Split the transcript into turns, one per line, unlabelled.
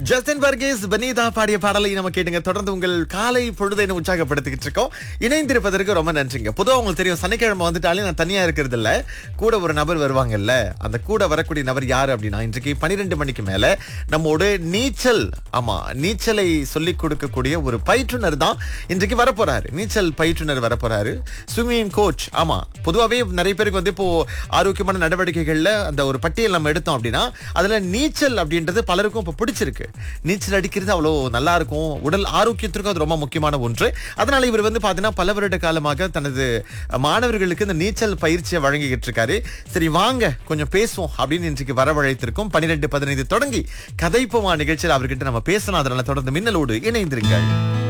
Justin பர்கேஸ் பனீதா பாடிய பாடலை நம்ம கேட்டுங்க தொடர்ந்து உங்கள் காலை பொழுதை உற்சாகப்படுத்திக்கிட்டு இருக்கோம் இணைந்திருப்பதற்கு ரொம்ப நன்றிங்க பொதுவா உங்களுக்கு தெரியும் சனிக்கிழமை வந்துட்டாலே நான் தனியா இருக்கிறது இல்ல கூட ஒரு நபர் வருவாங்கல்ல அந்த கூட வரக்கூடிய நபர் யாரு அப்படின்னா இன்றைக்கு பனிரெண்டு மணிக்கு மேல நம்மோட நீச்சல் ஆமா நீச்சலை சொல்லிக் கொடுக்கக்கூடிய ஒரு பயிற்றுனர் தான் இன்றைக்கு வரப்போறாரு நீச்சல் பயிற்றுனர் வரப்போறாரு ஸ்விம்மிங் கோச் ஆமா பொதுவாகவே நிறைய பேருக்கு வந்து இப்போ ஆரோக்கியமான நடவடிக்கைகள்ல அந்த ஒரு பட்டியல் நம்ம எடுத்தோம் அப்படின்னா அதுல நீச்சல் அப்படின்றது பலருக்கும் இப்போ பிடிச்சிருக்கு நீச்சல் அடிக்கிறது அவ்வளோ நல்லா இருக்கும் உடல் ஆரோக்கியத்திற்கும் அது ரொம்ப முக்கியமான ஒன்று அதனால இவர் வந்து பாத்தீங்கன்னா பல வருட காலமாக தனது மாணவர்களுக்கு இந்த நீச்சல் பயிற்சியை வழங்கிக்கிட்டு இருக்காரு சரி வாங்க கொஞ்சம் பேசுவோம் அப்படின்னு இன்றைக்கு வரவழைத்திருக்கோம் பன்னிரெண்டு பதினைந்து தொடங்கி கதைப்போமா நிகழ்ச்சியில் அவர்கிட்ட நம்ம பேசலாம் அதனால தொடர்ந்து மின்னலோடு இணைந்திருங்கள்